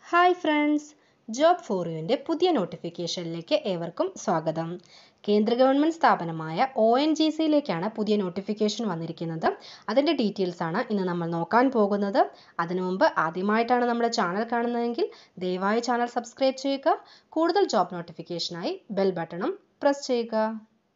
hi friends job four യുവിൻ്റെ പുതിയ നോട്ടിഫിക്കേഷനിലേക്ക് ഏവർക്കും സ്വാഗതം കേന്ദ്ര ഗവൺമെൻറ് സ്ഥാപനമായ ഒ എൻ ജി സിയിലേക്കാണ് പുതിയ നോട്ടിഫിക്കേഷൻ വന്നിരിക്കുന്നത് അതിൻ്റെ ഡീറ്റെയിൽസ് ആണ് ഇന്ന് നമ്മൾ നോക്കാൻ പോകുന്നത് അതിനു മുമ്പ് ആദ്യമായിട്ടാണ് നമ്മുടെ ചാനൽ കാണുന്നതെങ്കിൽ ദയവായി ചാനൽ സബ്സ്ക്രൈബ് ചെയ്യുക കൂടുതൽ ജോബ് നോട്ടിഫിക്കേഷനായി ബെൽ ബട്ടണും പ്രസ് ചെയ്യുക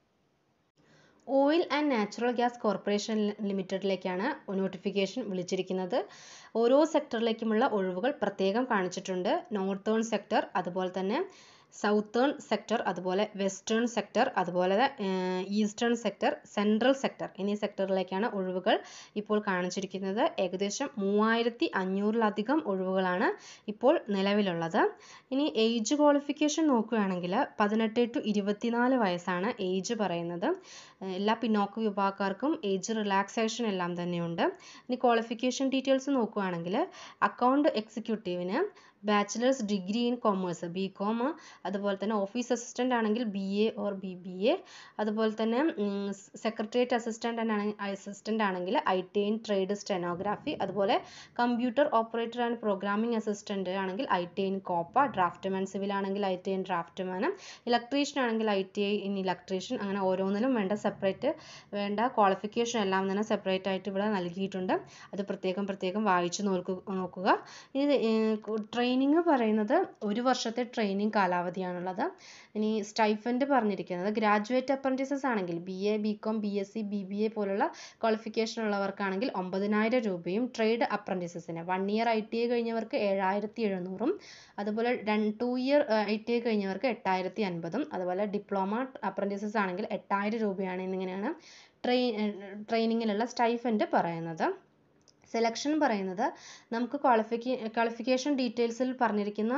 oil and natural gas corporation ലിമിറ്റഡിലേക്കാണ് നോട്ടിഫിക്കേഷൻ വിളിച്ചിരിക്കുന്നത് ഓരോ സെക്ടറിലേക്കുമുള്ള ഒഴിവുകൾ പ്രത്യേകം കാണിച്ചിട്ടുണ്ട് നോർത്തേൺ സെക്ടർ അതുപോലെ തന്നെ സൗത്തേൺ സെക്ടർ അതുപോലെ വെസ്റ്റേൺ സെക്ടർ അതുപോലെ ഈസ്റ്റേൺ സെക്ടർ സെൻട്രൽ സെക്ടർ എന്നീ സെക്ടറിലേക്കാണ് ഒഴിവുകൾ ഇപ്പോൾ കാണിച്ചിരിക്കുന്നത് ഏകദേശം മൂവായിരത്തി അഞ്ഞൂറിലധികം ഒഴിവുകളാണ് ഇപ്പോൾ നിലവിലുള്ളത് ഇനി ഏജ് ക്വാളിഫിക്കേഷൻ നോക്കുകയാണെങ്കിൽ പതിനെട്ട് ടു ഇരുപത്തിനാല് വയസ്സാണ് ഏജ് പറയുന്നത് എല്ലാ പിന്നോക്ക വിഭാഗക്കാർക്കും ഏജ് റിലാക്സേഷൻ എല്ലാം തന്നെയുണ്ട് ഇനി ക്വാളിഫിക്കേഷൻ ഡീറ്റെയിൽസ് നോക്കുകയാണെങ്കിൽ അക്കൗണ്ട് എക്സിക്യൂട്ടീവിന് bachelor's degree in commerce B com അതുപോലെ തന്നെ ഓഫീസ് അസിസ്റ്റൻ്റ് ആണെങ്കിൽ B A or B B A അതുപോലെ തന്നെ സെക്രട്ടേറിയറ്റ് അസിസ്റ്റൻ്റ് അസിസ്റ്റൻ്റ് ആണെങ്കിൽ I T in trade stenography അതുപോലെ computer operator and programming assistant ആണെങ്കിൽ I T in COPA draftsman civil ആണെങ്കിൽ I T in draftsman electrician ആണെങ്കിൽ I T I in electrician അങ്ങനെ ഓരോന്നിലും വേണ്ട സെപ്പറേറ്റ് വേണ്ട ക്വാളിഫിക്കേഷൻ എല്ലാം തന്നെ സെപ്പറേറ്റ് ആയിട്ട് ഇവിടെ നൽകിയിട്ടുണ്ട് അത് പ്രത്യേകം പ്രത്യേകം വായിച്ചു നോക്കുക ഇത് ട്രെയിനിങ് പറയുന്നത് ഒരു വർഷത്തെ ട്രെയിനിങ് കാലാവധിയാണുള്ളത് ഇനി സ്റ്റൈഫൻഡ് പറഞ്ഞിരിക്കുന്നത് ഗ്രാജുവേറ്റ് അപ്രൻറ്റീസസ് ആണെങ്കിൽ B A B com B S C B B A പോലുള്ള ക്വാളിഫിക്കേഷൻ ഉള്ളവർക്കാണെങ്കിൽ ഒമ്പതിനായിരം രൂപയും ട്രേഡ് അപ്രൻറ്റീസസിന് one year I T I കഴിഞ്ഞവർക്ക് ഏഴായിരത്തി എഴുന്നൂറും അതുപോലെ രണ്ട് two year I T I കഴിഞ്ഞവർക്ക് എട്ടായിരത്തി അൻപതും അതുപോലെ ഡിപ്ലോമ അപ്രൻറ്റീസസ് ആണെങ്കിൽ എട്ടായിരം രൂപയാണ് എന്നിങ്ങനെയാണ് ട്രെയിൻ ട്രെയിനിങ്ങിലുള്ള സ്റ്റൈഫൻഡ് പറയുന്നത് സെലക്ഷൻ പറയുന്നത് നമുക്ക് ക്വാളിഫിക്കേ ക്വാളിഫിക്കേഷൻ ഡീറ്റെയിൽസിൽ പറഞ്ഞിരിക്കുന്ന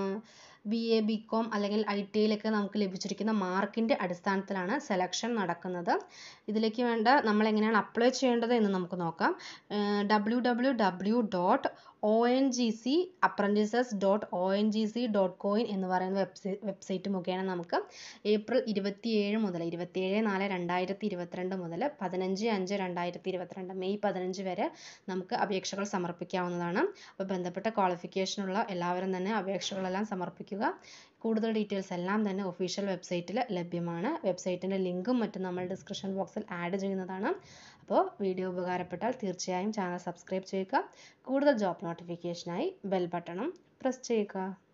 ബി എ ബി കോം അല്ലെങ്കിൽ ഐ ടി ഐയിലൊക്കെ നമുക്ക് ലഭിച്ചിരിക്കുന്ന മാർക്കിൻ്റെ അടിസ്ഥാനത്തിലാണ് സെലക്ഷൻ നടക്കുന്നത് ഇതിലേക്ക് വേണ്ട നമ്മൾ എങ്ങനെയാണ് അപ്ലൈ ചെയ്യേണ്ടത് എന്ന് നമുക്ക് നോക്കാം W W W dot O N G C apprentices dot O N G C dot co in എന്ന് പറയുന്ന വെബ്സൈ വെബ്സൈറ്റ് മുഖേന നമുക്ക് ഏപ്രിൽ ഇരുപത്തിയേഴ് മുതൽ ഇരുപത്തിയേഴ് നാല് രണ്ടായിരത്തി ഇരുപത്തിരണ്ട് മുതൽ പതിനഞ്ച് അഞ്ച് രണ്ടായിരത്തി ഇരുപത്തിരണ്ട് മെയ് പതിനഞ്ച് വരെ നമുക്ക് അപേക്ഷകൾ സമർപ്പിക്കാവുന്നതാണ് അപ്പോൾ ബന്ധപ്പെട്ട ക്വാളിഫിക്കേഷനുള്ള എല്ലാവരും തന്നെ അപേക്ഷകളെല്ലാം സമർപ്പിക്കുക കൂടുതൽ ഡീറ്റെയിൽസ് എല്ലാം തന്നെ ഒഫീഷ്യൽ വെബ്സൈറ്റിൽ ലഭ്യമാണ് വെബ്സൈറ്റിൻ്റെ ലിങ്കും മറ്റും നമ്മൾ ഡിസ്ക്രിപ്ഷൻ ബോക്സിൽ ആഡ് ചെയ്യുന്നതാണ് അപ്പോൾ വീഡിയോ ഉപകാരപ്പെട്ടാൽ തീർച്ചയായും ചാനൽ സബ്സ്ക്രൈബ് ചെയ്യുക കൂടുതൽ ജോബ് നോട്ടിഫിക്കേഷനായി ബെൽ ബട്ടണും പ്രസ് ചെയ്യുക